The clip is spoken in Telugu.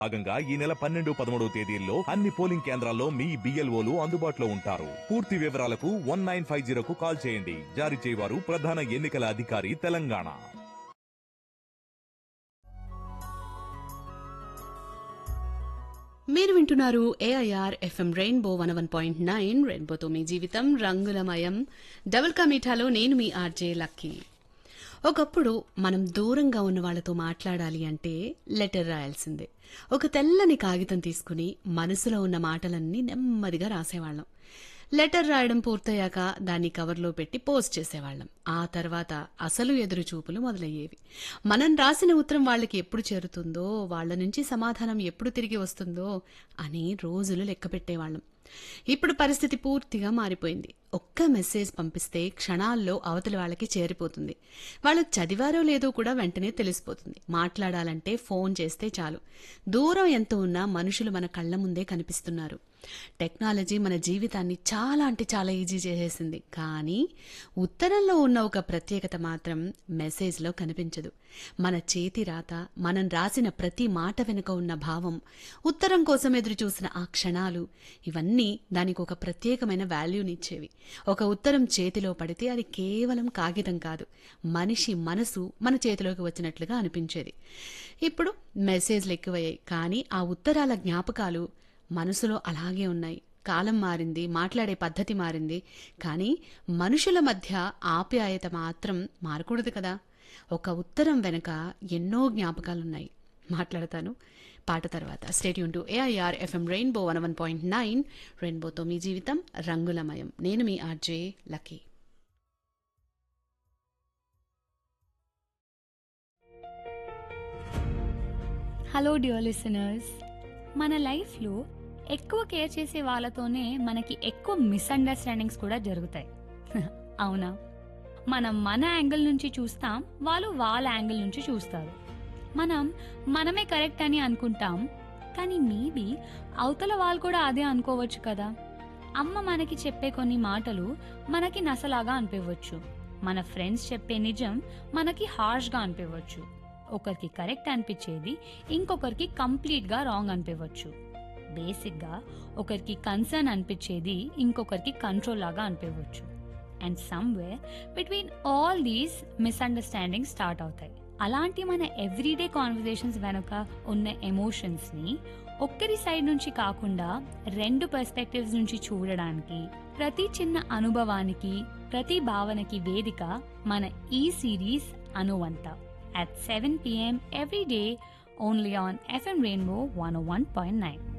భాగంగా ఈ నెల పన్నెండు పదమూడవ తేదీల్లో అన్ని పోలింగ్ కేంద్రాల్లో మీ బిఎల్ఓలు అందుబాటులో ఉంటారు పూర్తి వివరాలకు వన్ నైన్ ఫైవ్ జీరోకు కాల్ చేయండి జారీ చేయవారు ప్రధాన ఎన్నికల అధికారి తెలంగాణ మీరు వింటున్నారు AIR FM rainbow one one point nine రెయిన్బోతో మీ జీవితం రంగులమయం డబుల్ కా మీఠాలో నేను మీ ఆర్జే లక్కీ ఒకప్పుడు మనం దూరంగా ఉన్న వాళ్ళతో మాట్లాడాలి అంటే లెటర్ రాయాల్సిందే ఒక తెల్లని కాగితం తీసుకుని మనసులో ఉన్న మాటలన్నీ నెమ్మదిగా రాసేవాళ్ళం లెటర్ రాయడం పూర్తయ్యాక దాన్ని కవర్లో పెట్టి పోస్ట్ చేసేవాళ్ళం ఆ తర్వాత అసలు ఎదురు చూపులు మొదలయ్యేవి మనం రాసిన ఉత్తరం వాళ్ళకి ఎప్పుడు చేరుతుందో వాళ్ళ నుంచి సమాధానం ఎప్పుడు తిరిగి వస్తుందో అని రోజులు లెక్క పెట్టేవాళ్ళం ఇప్పుడు పరిస్థితి పూర్తిగా మారిపోయింది ఒక్క మెసేజ్ పంపిస్తే క్షణాల్లో అవతలి వాళ్ళకి చేరిపోతుంది వాళ్ళు చదివారో లేదో కూడా వెంటనే తెలిసిపోతుంది మాట్లాడాలంటే ఫోన్ చేస్తే చాలు దూరం ఎంత ఉన్నా మనుషులు మన కళ్ళ ముందే కనిపిస్తున్నారు టెక్నాలజీ మన జీవితాన్ని చాలా అంటే చాలా ఈజీ చేసేసింది కానీ ఉత్తరంలో ఉన్న ఒక ప్రత్యేకత మాత్రం మెసేజ్లో కనిపించదు మన చేతి రాత మనం రాసిన ప్రతి మాట వెనుక ఉన్న భావం ఉత్తరం కోసం ఎదురు చూసిన ఆ క్షణాలు ఇవన్నీ దానికి ఒక ప్రత్యేకమైన వాల్యూనిచ్చేవి ఒక ఉత్తరం చేతిలో పడితే అది కేవలం కాగితం కాదు మనిషి మనసు మన చేతిలోకి వచ్చినట్లుగా అనిపించేది ఇప్పుడు మెసేజ్లు ఎక్కువయ్యాయి కానీ ఆ ఉత్తరాల జ్ఞాపకాలు మనసులో అలాగే ఉన్నాయి కాలం మారింది మాట్లాడే పద్ధతి మారింది కానీ మనుషుల మధ్య ఆప్యాయత మాత్రం మారకూడదు కదా ఒక ఉత్తరం వెనక ఎన్నో జ్ఞాపకాలున్నాయి మాట్లాడతాను పాట తర్వాత stay tuned to AIR FM rainbow one one point nine రెయిన్బోతో మీ జీవితం రంగులమయం నేను మీ RJ Lucky hello dear listeners మన లైఫ్లో ఎక్కువ కేర్ చేసే వాళ్ళతోనే మనకి ఎక్కువ మిస్అండర్స్టాండింగ్స్ కూడా జరుగుతాయి అవునా మనం మన యాంగిల్ నుంచి చూస్తాం వాళ్ళు వాళ్ళ యాంగిల్ నుంచి చూస్తారు మనం మనమే కరెక్ట్ అని అనుకుంటాం కానీ మేబీ అవతల వాళ్ళు కూడా అదే అనుకోవచ్చు కదా అమ్మ మనకి చెప్పే కొన్ని మాటలు మనకి నసలాగా అనిపించవచ్చు మన ఫ్రెండ్స్ చెప్పే నిజం మనకి హార్ష్గా అనిపించవచ్చు ఒకరికి కరెక్ట్ అనిపించేది ఇంకొకరికి కంప్లీట్గా రాంగ్ అనిపించవచ్చు బేసిక్గా ఒకరికి కన్సర్న్ అనిపించేది ఇంకొకరికి కంట్రోల్ లాగా అనిపించవచ్చు and somewhere between all these misunderstanding start అవుతాయి అలాంటి మన ఎవ్రీడే కాన్వర్జేషన్స్ వెనుక ఉన్న ఎమోషన్స్ని ఒక్కరి సైడ్ నుంచి కాకుండా రెండు పర్స్పెక్టివ్స్ నుంచి చూడడానికి ప్రతి చిన్న అనుభవానికి ప్రతి భావనకి వేదిక మన ఈ సిరీస్ అనువంత at 7 p.m. every day only on FM Rainbow 101.9.